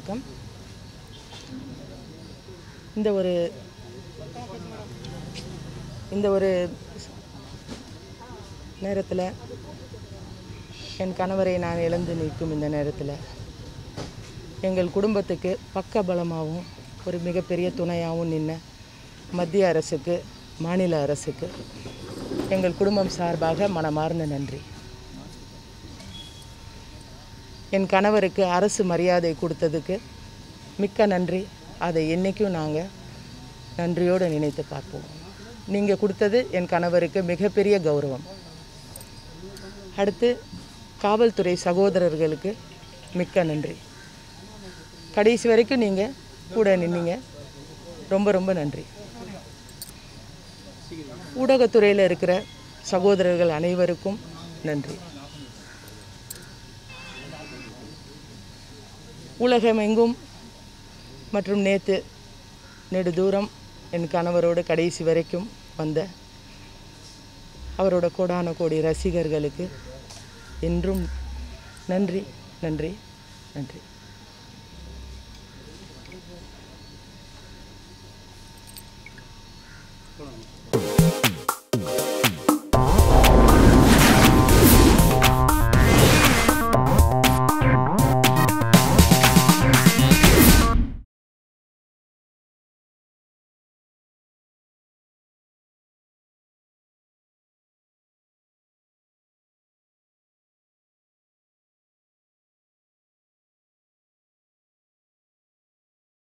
வணக்கம் இந்த ஒரு இந்த ஒரு நேரத்தில் என் கணவரை நான் இழந்து நிற்கும் இந்த நேரத்தில் எங்கள் குடும்பத்துக்கு பக்க பலமாகவும் ஒரு மிகப்பெரிய துணையாகவும் நின்ன மத்திய அரசுக்கு மாநில அரசுக்கு எங்கள் குடும்பம் சார்பாக மனமார்ந்த நன்றி என் கணவருக்கு அரசு மரியாதை கொடுத்ததுக்கு மிக்க நன்றி அதை என்றைக்கும் நாங்கள் நன்றியோடு நினைத்து பார்ப்போம் நீங்கள் கொடுத்தது என் கணவருக்கு மிகப்பெரிய கௌரவம் அடுத்து காவல்துறை சகோதரர்களுக்கு மிக்க நன்றி கடைசி வரைக்கும் நீங்கள் கூட நின்னீங்க ரொம்ப ரொம்ப நன்றி ஊடகத்துறையில் இருக்கிற சகோதரர்கள் அனைவருக்கும் நன்றி உலகமெங்கும் மற்றும் நேற்று நெடுதூரம் என் கணவரோடு கடைசி வரைக்கும் வந்த அவரோட கோடான கோடி ரசிகர்களுக்கு என்றும் நன்றி நன்றி நன்றி